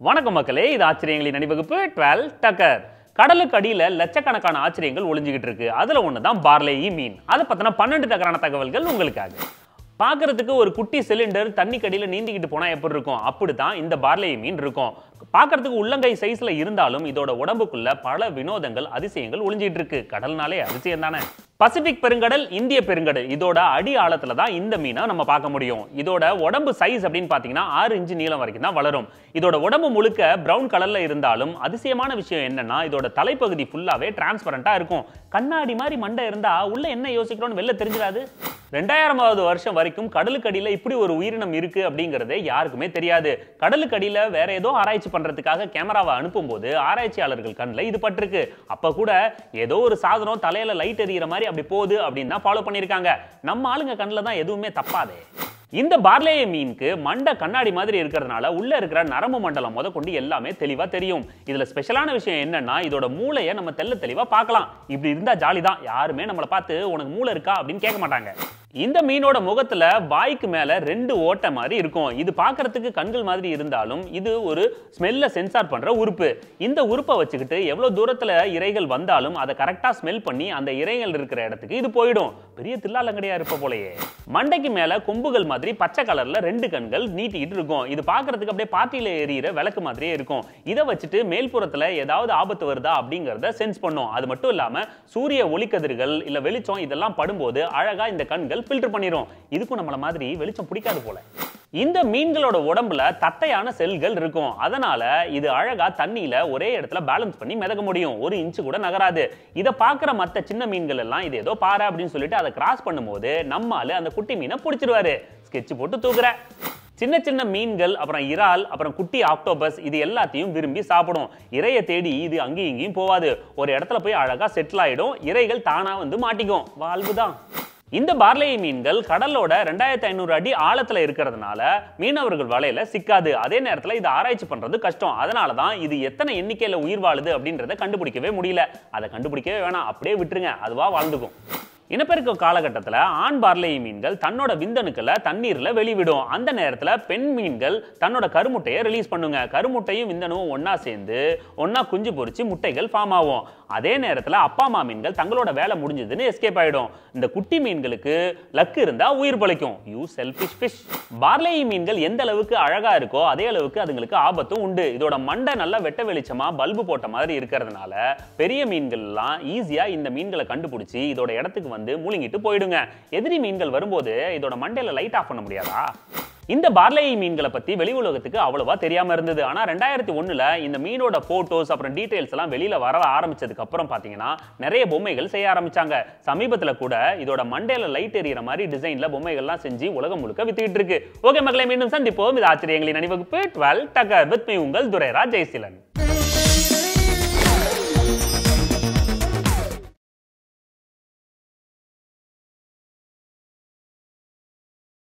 வணக்கம் மக்களே இது ஆச்சரியங்களின் அணிவகுப்பு டுவெல் டக்கர் கடலுக்கு அடியில லட்சக்கணக்கான ஆச்சரியங்கள் ஒளிஞ்சுக்கிட்டு இருக்கு அதுல ஒன்று தான் பார்லேயி மீன் அதை பத்தின பன்னெண்டு டக்கரான தகவல்கள் உங்களுக்காக பார்க்கறதுக்கு ஒரு குட்டி சிலிண்டர் தண்ணி கடியில நீந்திக்கிட்டு போனா எப்படி இருக்கும் அப்படிதான் இந்த பார்லேயி மீன் இருக்கும் பார்க்கறதுக்கு உள்ளங்கை சைஸ்ல இருந்தாலும் இதோட உடம்புக்குள்ள பல வினோதங்கள் அதிசயங்கள் ஒளிஞ்சிட்டு இருக்கு கடல்னாலே அதிசயம் தானே பசிபிக் பெருங்கடல் இந்திய பெருங்கடல் இதோட அடி ஆழத்துல தான் இந்த மீனை நம்ம பார்க்க முடியும் இதோட உடம்பு சைஸ் அப்படின்னு பார்த்தீங்கன்னா ஆறு இன்ச்சு நீளம் வரைக்கும் தான் வளரும் இதோட உடம்பு முழுக்க பிரவுன் கலர்ல இருந்தாலும் அதிசயமான விஷயம் என்னன்னா இதோட தலைப்பகுதி ஃபுல்லாவே டிரான்ஸ்பரண்டா இருக்கும் கண்ணாடி மாதிரி மண்டை இருந்தா உள்ள என்ன யோசிக்கிறோம்னு வெளில தெரிஞ்சிடாது ரெண்டாயிரமாவது வருஷம் வரைக்கும் கடலுக்கு அடியில இப்படி ஒரு உயிரினம் இருக்கு அப்படிங்கறதே யாருக்குமே தெரியாது கடலுக்கு அடியில வேற ஏதோ ஆராய்ச்சி பண்றதுக்காக கேமராவை அனுப்பும்போது ஆராய்ச்சியாளர்கள் கண்ணில் இது பட்டிருக்கு அப்ப கூட ஏதோ ஒரு சாதனம் தலையில லைட் எரியிற மாதிரி அப்படி போகுது அப்படின்னு தான் ஃபாலோ பண்ணியிருக்காங்க நம்ம ஆளுங்க கண்ணில் தான் எதுவுமே தப்பாதே இந்த பார்லேய மீனுக்கு மண்டை கண்ணாடி மாதிரி இருக்கிறதுனால உள்ள இருக்கிற நரம்பு மண்டலம் முத கொண்டு எல்லாமே தெளிவா தெரியும் இதுல ஸ்பெஷலான விஷயம் என்னன்னா இதோட மூளையை நம்ம தெள்ள தெளிவா பார்க்கலாம் இப்படி இருந்தா ஜாலி தான் யாருமே நம்மளை பார்த்து உனக்கு மூளை இருக்கா அப்படின்னு கேட்க மாட்டாங்க இந்த மீனோட முகத்துல வாய்க்கு மேல ரெண்டு ஓட்டை மாதிரி இருக்கும் இது பார்க்கறதுக்கு கண்கள் மாதிரி இருந்தாலும் இது ஒரு ஸ்மெல்ல சென்சார் பண்ற உறுப்பு இந்த உறுப்பை வச்சுக்கிட்டு எவ்வளவு தூரத்துல இறைகள் வந்தாலும் அதை கரெக்டா ஸ்மெல் பண்ணி அந்த இறைகள் இருக்கிற இடத்துக்கு இது போயிடும் பெரிய தில்லாலங்கடியா இருப்ப போலயே மண்டைக்கு மேல கொம்புகள் மாதிரி பச்சை கலர்ல ரெண்டு கண்கள் நீட்டிக்கிட்டு இருக்கும் இது பார்க்கறதுக்கு அப்படியே பாட்டியில எரியிற விளக்கு மாதிரியே இருக்கும் இதை வச்சுட்டு மேல்புறத்துல ஏதாவது ஆபத்து வருதா அப்படிங்கறத சென்ஸ் பண்ணும் அது மட்டும் இல்லாம சூரிய ஒளிக்கதிர்கள் இல்ல வெளிச்சம் இதெல்லாம் படும்போது அழகா இந்த கண்கள் ஃபில்டர் பண்ணிரும் இதுக்கும் நம்மள மாதிரி வெளிச்சம் பிடிக்காது போல இந்த மீன்களோட உடம்புல தட்டையான செல்கள் இருக்கும் அதனால இது அழகா தண்ணியில ஒரே இடத்துல பேலன்ஸ் பண்ணி மிதக்க முடியும் ஒரு இன்ச்சு கூட நகராது இதை பார்க்குற மற்ற சின்ன மீன்கள் எல்லாம் இது ஏதோ பாறை அப்படின்னு சொல்லிட்டு அதை கிராஸ் பண்ணும்போது நம்மால அந்த குட்டி மீனை பிடிச்சிருவாரு ஸ்கெட்ச் போட்டு தூக்குற சின்ன சின்ன மீன்கள் அப்புறம் இறால் அப்புறம் குட்டி ஆக்டோபஸ் இது எல்லாத்தையும் விரும்பி சாப்பிடும் இறையை தேடி இது அங்கேயும் இங்கேயும் போவாது ஒரு இடத்துல போய் அழகா செட்டில் ஆயிடும் இறைகள் தானா வந்து மாட்டிக்கும் வாழ்வுதான் இந்த பார்லேயி மீன்கள் கடலோட ரெண்டாயிரத்தி ஐநூறு அடி ஆழத்துல இருக்கிறதுனால மீனவர்கள் வலையில சிக்காது அதே நேரத்துல இது ஆராய்ச்சி பண்றது கஷ்டம் அதனால தான் இது எத்தனை எண்ணிக்கையில உயிர் வாழுது அப்படின்றத கண்டுபிடிக்கவே முடியல அதை கண்டுபிடிக்கவே வேணாம் அப்படியே விட்டுருங்க அதுவா வாழ்ந்துக்கும் இனப்பெருக்க காலகட்டத்தில் ஆண் பார்லேயி மீன்கள் தன்னோட விந்தணுக்களை தண்ணீரில் வெளிவிடும் அந்த நேரத்தில் பெண் மீன்கள் தன்னோட கருமுட்டையை ரிலீஸ் பண்ணுங்க கருமுட்டையும் விந்தணுவும் ஒன்றா சேர்ந்து ஒன்றா குஞ்சு பொரிச்சு முட்டைகள் ஃபார்ம் ஆகும் அதே நேரத்தில் அப்பா அம்மா மீன்கள் தங்களோட வேலை முடிஞ்சதுன்னு எஸ்கேப் ஆயிடும் இந்த குட்டி மீன்களுக்கு லக்கு இருந்தால் உயிர் பழைக்கும் யூ செல்ஃபிஷ் ஃபிஷ் பார்லேயி மீன்கள் எந்த அளவுக்கு அழகா இருக்கோ அதே அளவுக்கு அதுங்களுக்கு ஆபத்தும் உண்டு இதோட மண்டை நல்லா வெட்ட வெளிச்சமா பல்பு போட்ட மாதிரி இருக்கிறதுனால பெரிய மீன்கள் எல்லாம் ஈஸியா இந்த மீன்களை கண்டுபிடிச்சி இதோட இடத்துக்கு வந்து மூழ்கிட்டு போயிடுங்க எதிரி மீன்கள் வரும்போது இதோட மண்டையில லைட் ஆஃப் பண்ண முடியாதா இந்த பார்லேயி மீன்களை பத்தி வெளி உலகத்துக்கு அவ்வளவா தெரியாம இருந்தது ஆனா ரெண்டாயிரத்தி ஒண்ணுல இந்த மீனோட போட்டோஸ் அப்புறம் டீடைல்ஸ் எல்லாம் வெளியில வர ஆரம்பிச்சதுக்கு அப்புறம் பாத்தீங்கன்னா நிறைய பொம்மைகள் செய்ய ஆரம்பிச்சாங்க சமீபத்துல கூட இதோட மண்டையில லைட் எரியற மாதிரி டிசைன்ல பொம்மைகள்லாம் செஞ்சு உலகம் முழுக்க வித்துக்கிட்டு இருக்கு ஓகே மக்களை மீண்டும் சந்திப்போம் இது ஆச்சரியங்களின் அணிவகுப்பு டுவெல் டக்கர் வித் மீ உங்கள் துரைரா ஜெயசீலன்